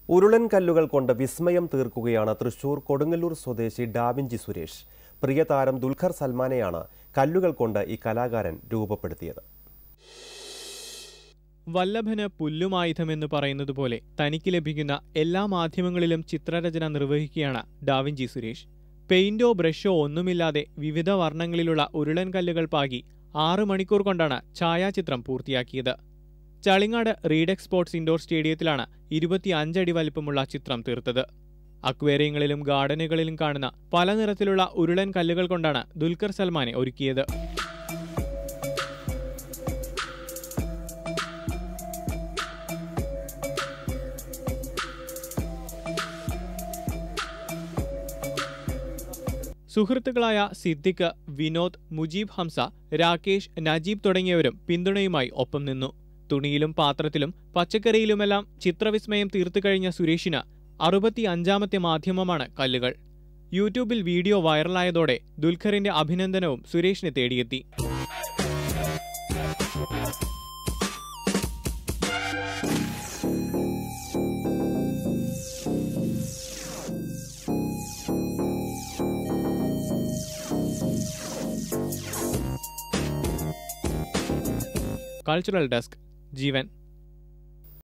ഉരുളൻ കല്ലുകൾ കൊണ്ട് വിസ്മയം തീർക്കുകയാണ് തൃശൂർ കൊടുങ്ങല്ലൂർ സ്വദേശി ഡാവിഞ്ചി സുരേഷ് പ്രിയ താരം ദുൽഖർ സൽമാനെയാണ് കല്ലുകൾ കൊണ്ട് ഈ കലാകാരൻ രൂപപ്പെടുത്തിയത് വല്ലഭന് പുല്ലുമായുധമെന്ന് പറയുന്നത് പോലെ തനിക്ക് ലഭിക്കുന്ന എല്ലാ മാധ്യമങ്ങളിലും ചിത്രരചന നിർവഹിക്കുകയാണ് ഡാവിഞ്ചി സുരേഷ് പെയിന്റോ ബ്രഷോ ഒന്നുമില്ലാതെ വിവിധ വർണ്ണങ്ങളിലുള്ള ഉരുളൻ കല്ലുകൾ പാകി ആറ് മണിക്കൂർ കൊണ്ടാണ് ഛായാചിത്രം പൂർത്തിയാക്കിയത് ചളിങ്ങാട് റീഡെക്സ് സ്പോർട്സ് ഇൻഡോർ സ്റ്റേഡിയത്തിലാണ് ഇരുപത്തിയഞ്ചടി വലിപ്പമുള്ള ചിത്രം തീർത്തത് അക്വേറിയങ്ങളിലും ഗാർഡനുകളിലും കാണുന്ന പല നിറത്തിലുള്ള ഉരുളൻ കല്ലുകൾ കൊണ്ടാണ് ദുൽഖർ സൽമാനെ ഒരുക്കിയത് സുഹൃത്തുക്കളായ സിദ്ദിഖ് വിനോദ് മുജീബ് ഹംസ രാകേഷ് നജീബ് തുടങ്ങിയവരും പിന്തുണയുമായി ഒപ്പം നിന്നു തുണിയിലും പാത്രത്തിലും പച്ചക്കറിയിലുമെല്ലാം ചിത്രവിസ്മയം തീർത്തു കഴിഞ്ഞ സുരേഷിന് അറുപത്തിയഞ്ചാമത്തെ മാധ്യമമാണ് കല്ലുകൾ യൂട്യൂബിൽ വീഡിയോ വൈറലായതോടെ ദുൽഖറിന്റെ അഭിനന്ദനവും സുരേഷിനെ തേടിയെത്തി കൾച്ചറൽ ഡെസ്ക് ജീവൻ